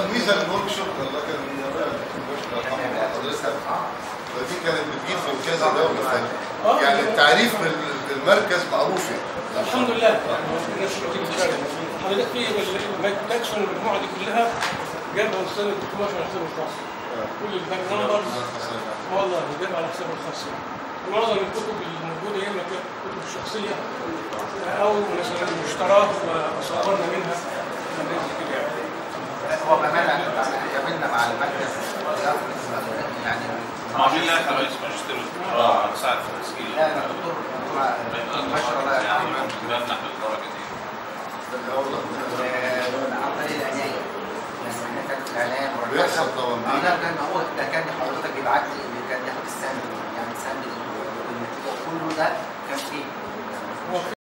الميزه الورك شوب الله كان حضرتك فدي كانت بتجيب من كذا دوله ثانيه يعني التعريف بال- بالمركز معروف يعني الحمد لله يعني ما كناش نتيجه بتشارك حضرتك في التاكسون المجموعه دي كلها جايبها من سنه 12 على حساب الخاص كل الباك نمبرز والله جايبها على حساب الخاص معظم الكتب الموجوده يا اما كانت كتب شخصيه او مثلا مشتراه وصورنا منها الناس كده يعني هو بامانه احنا قابلنا مع المركز يعني عاملين لها رئيس ماجستير اه مساعد في التسجيل لا انا دكتور ما شاء الله يعني يرحمه بمنح بالدرجه دي عن طريق العناية يعني احنا كان في الاعلام بيحصل طبعاً. اه ده كان هو ده كان حضرتك يبعت لي اللي كان ياخد السند يعني سند النتيجه وكله ده كان فيه